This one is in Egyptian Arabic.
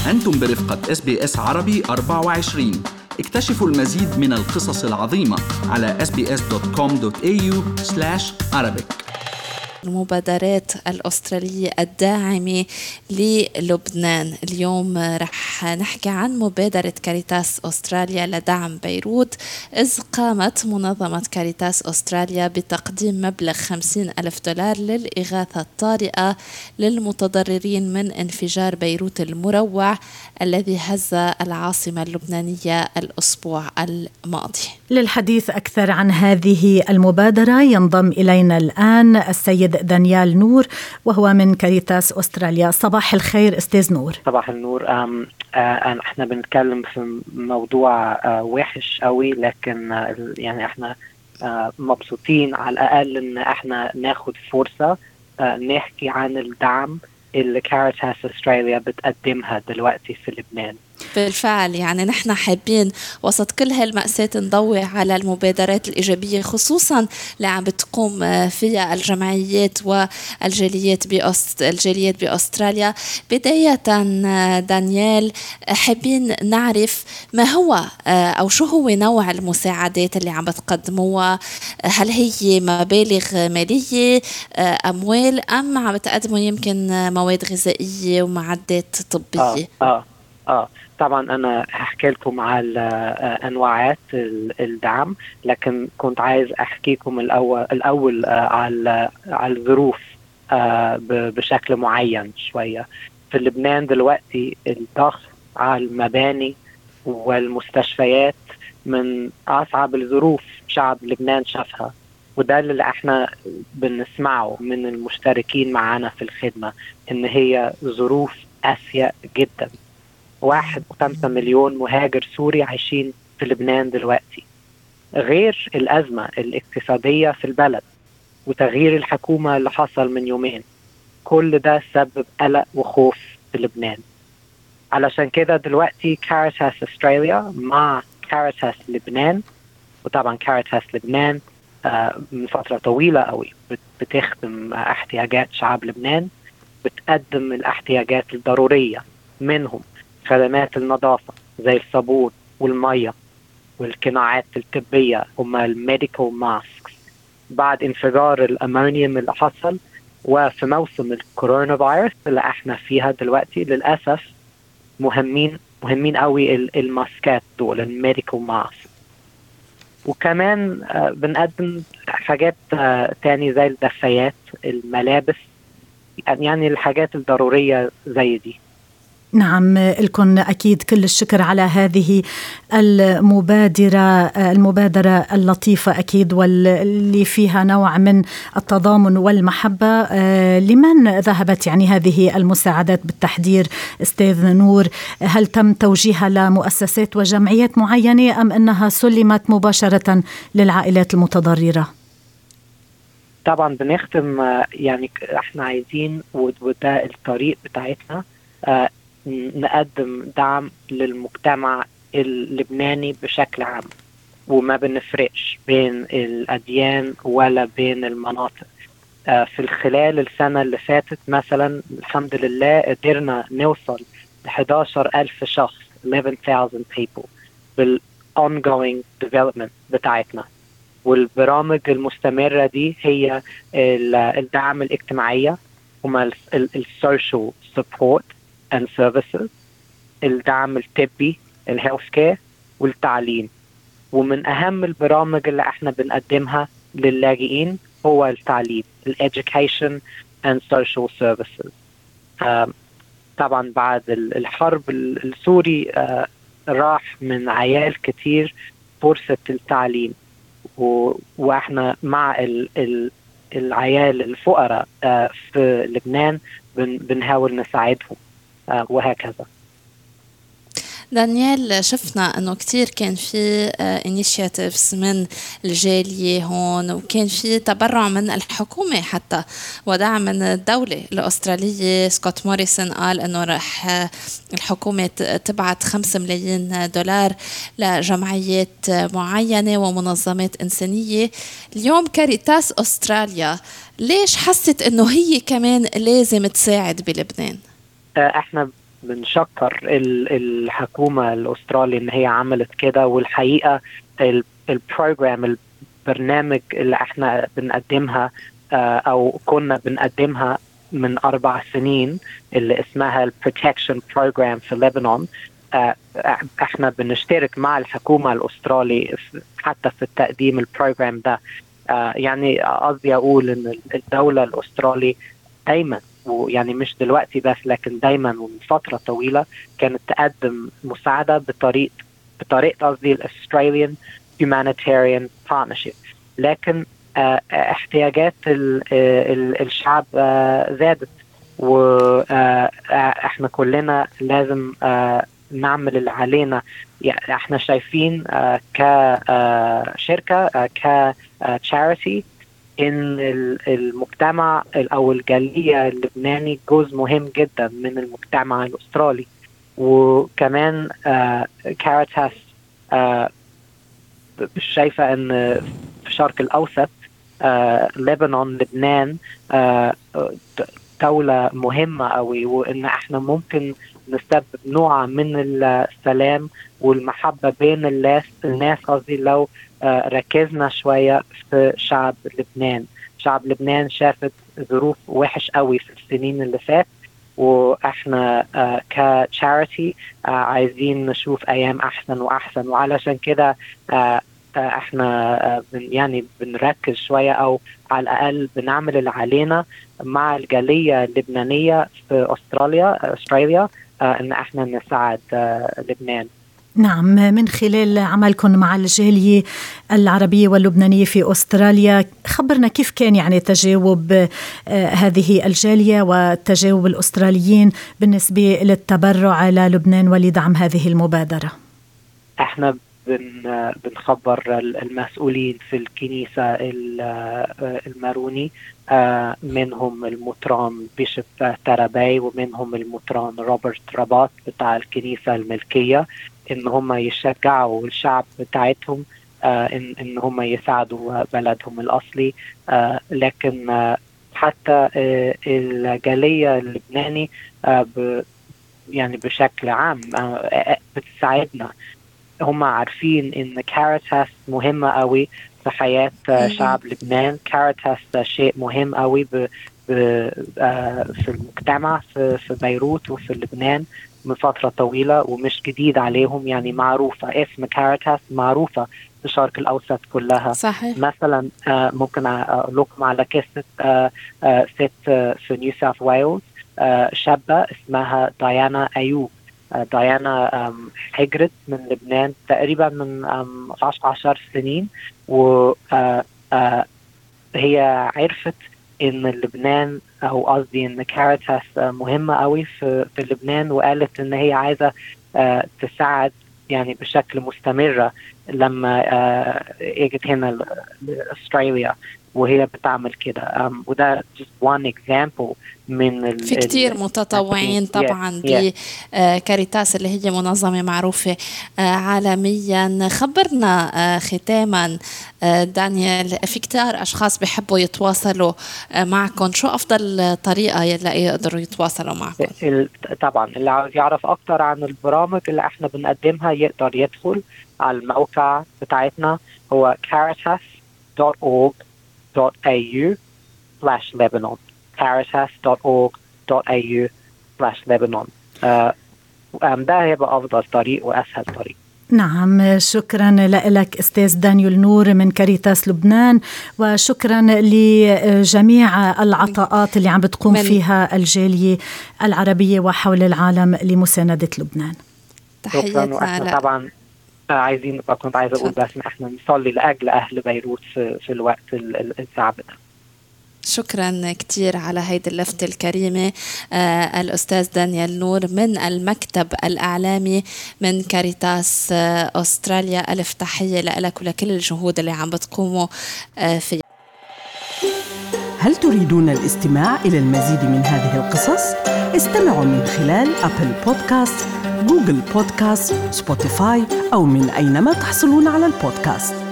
أنتم برفقة اس بي اس عربي 24 اكتشفوا المزيد من القصص العظيمة على sbs.com.au arabic المبادرات الأسترالية الداعمة للبنان اليوم رح نحكي عن مبادرة كاريتاس أستراليا لدعم بيروت إذ قامت منظمة كاريتاس أستراليا بتقديم مبلغ 50 ألف دولار للإغاثة الطارئة للمتضررين من انفجار بيروت المروع الذي هز العاصمة اللبنانية الأسبوع الماضي للحديث أكثر عن هذه المبادرة ينضم إلينا الآن السيد دانيال نور وهو من كاريتاس أستراليا صباح الخير أستاذ نور صباح النور أم آه احنا بنتكلم في موضوع آه وحش قوي لكن آه يعني احنا آه مبسوطين على الاقل ان احنا ناخد فرصه آه نحكي عن الدعم اللي كاريتاس استراليا بتقدمها دلوقتي في لبنان بالفعل يعني نحن حابين وسط كل هالمأساة نضوي على المبادرات الإيجابية خصوصا اللي عم بتقوم فيها الجمعيات والجاليات بأست... الجاليات بأستراليا بداية دانيال حابين نعرف ما هو أو شو هو نوع المساعدات اللي عم بتقدموها هل هي مبالغ مالية أموال أم عم بتقدموا يمكن مواد غذائية ومعدات طبية آه. آه. اه طبعا انا هحكي لكم على انواعات الدعم لكن كنت عايز احكيكم الاول الاول على على الظروف بشكل معين شويه في لبنان دلوقتي الضغط على المباني والمستشفيات من اصعب الظروف شعب لبنان شافها وده اللي احنا بنسمعه من المشتركين معنا في الخدمه ان هي ظروف قاسيه جدا واحد وخمسة مليون مهاجر سوري عايشين في لبنان دلوقتي غير الأزمة الاقتصادية في البلد وتغيير الحكومة اللي حصل من يومين كل ده سبب قلق وخوف في لبنان علشان كده دلوقتي كاريتاس استراليا مع كاريتاس لبنان وطبعا كاريتاس لبنان آه من فترة طويلة قوي بتخدم احتياجات شعب لبنان بتقدم الاحتياجات الضرورية منهم خدمات النظافة زي الصابون والمية والقناعات الطبية هما الميديكال ماسكس بعد انفجار الأمونيوم اللي حصل وفي موسم الكورونا فيروس اللي احنا فيها دلوقتي للأسف مهمين مهمين قوي الماسكات دول الميديكال ماسك وكمان آه بنقدم حاجات آه تاني زي الدفايات الملابس يعني الحاجات الضرورية زي دي نعم لكم أكيد كل الشكر على هذه المبادرة المبادرة اللطيفة أكيد واللي فيها نوع من التضامن والمحبة لمن ذهبت يعني هذه المساعدات بالتحدير أستاذ نور هل تم توجيهها لمؤسسات وجمعيات معينة أم أنها سلمت مباشرة للعائلات المتضررة؟ طبعا بنختم يعني احنا عايزين وده الطريق بتاعتنا نقدم دعم للمجتمع اللبناني بشكل عام وما بنفرقش بين الأديان ولا بين المناطق في الخلال السنة اللي فاتت مثلا الحمد لله قدرنا نوصل ل 11 ألف شخص 11,000 people بال ongoing development بتاعتنا والبرامج المستمرة دي هي الدعم الاجتماعية هما السوشيال سبورت and services الدعم الطبي الهيلث كير والتعليم ومن اهم البرامج اللي احنا بنقدمها للاجئين هو التعليم education and social services uh, طبعا بعد الحرب السوري uh, راح من عيال كتير فرصة التعليم و... واحنا مع ال... ال... العيال الفقراء uh, في لبنان بن... بنحاول نساعدهم وهكذا دانيال شفنا انه كثير كان في انيشيتيفز من الجاليه هون وكان في تبرع من الحكومه حتى ودعم من الدوله الاستراليه سكوت موريسون قال انه رح الحكومه تبعت 5 ملايين دولار لجمعيات معينه ومنظمات انسانيه اليوم كاريتاس استراليا ليش حست انه هي كمان لازم تساعد بلبنان؟ احنا بنشكر الحكومه الاستراليه ان هي عملت كده والحقيقه البروجرام البرنامج اللي احنا بنقدمها او كنا بنقدمها من اربع سنين اللي اسمها البروتكشن بروجرام في لبنان احنا بنشترك مع الحكومه الاسترالي حتى في التقديم البروجرام ده يعني قصدي اقول ان الدوله الاسترالي دايما ويعني مش دلوقتي بس لكن دايما ومن فتره طويله كانت تقدم مساعده بطريقه بطريقه قصدي الاستراليان humanitarian partnership لكن احتياجات الشعب زادت واحنا كلنا لازم نعمل اللي علينا يعني احنا شايفين كشركه كتشاريتي ان المجتمع او الجاليه اللبناني جزء مهم جدا من المجتمع الاسترالي وكمان كاريتاس شايفه ان في الشرق الاوسط لبنان لبنان دولة مهمة قوي وإن إحنا ممكن نسبب نوع من السلام والمحبة بين الناس الناس قصدي لو ركزنا شوية في شعب لبنان شعب لبنان شافت ظروف وحش قوي في السنين اللي فات واحنا كتشاريتي عايزين نشوف ايام احسن واحسن وعلشان كده احنا يعني بنركز شويه او على الاقل بنعمل اللي علينا مع الجاليه اللبنانيه في استراليا استراليا ان احنا نساعد لبنان نعم من خلال عملكم مع الجالية العربية واللبنانية في أستراليا خبرنا كيف كان يعني تجاوب هذه الجالية وتجاوب الأستراليين بالنسبة للتبرع للبنان ولدعم هذه المبادرة احنا بن بنخبر المسؤولين في الكنيسة الماروني منهم المطران بيشب ترابي ومنهم المطران روبرت رباط بتاع الكنيسة الملكية ان هم يشجعوا الشعب بتاعتهم ان ان هم يساعدوا بلدهم الاصلي لكن حتى الجالية اللبناني يعني بشكل عام بتساعدنا هم عارفين ان كاريتاس مهمة قوي في حياة شعب لبنان كاريتاس شيء مهم قوي ب في المجتمع في, في بيروت وفي لبنان من فترة طويلة ومش جديد عليهم يعني معروفة اسم كاريتاس معروفة في الشرق الأوسط كلها صحيح. مثلا ممكن أقول لكم على قصة ست في نيو ساوث ويلز شابة اسمها ديانا أيوب ديانا هجرت من لبنان تقريبا من 10 سنين وهي عرفت ان لبنان او قصدي ان كاريتاس مهمه قوي في في لبنان وقالت ان هي عايزه تساعد يعني بشكل مستمره لما اجت هنا لاستراليا وهي بتعمل كده um, وده just one example من في كتير متطوعين طبعا بكاريتاس اللي هي منظمة معروفة عالميا خبرنا ختاما دانيال في كتير أشخاص بيحبوا يتواصلوا معكم شو أفضل طريقة يلا يقدروا يتواصلوا معكم طبعا اللي عاوز يعرف أكتر عن البرامج اللي احنا بنقدمها يقدر يدخل على الموقع بتاعتنا هو caritas.org caritas.au slash Lebanon caritas.org.au slash Lebanon uh, ده هيبقى أفضل طريق وأسهل طريق نعم شكرا لك استاذ دانيال نور من كاريتاس لبنان وشكرا لجميع العطاءات اللي عم بتقوم فيها الجاليه العربيه وحول العالم لمسانده لبنان تحياتنا طبعا عايزين كنت عايزه اقول بس ان احنا نصلي لاجل اهل بيروت في, في الوقت الصعب ده شكرا كثير على هيدي اللفتة الكريمة آه الأستاذ دانيال نور من المكتب الإعلامي من كاريتاس آه أستراليا ألف تحية لك ولكل الجهود اللي عم بتقوموا آه فيها هل تريدون الاستماع إلى المزيد من هذه القصص؟ استمعوا من خلال أبل بودكاست، جوجل بودكاست، سبوتيفاي أو من أينما تحصلون على البودكاست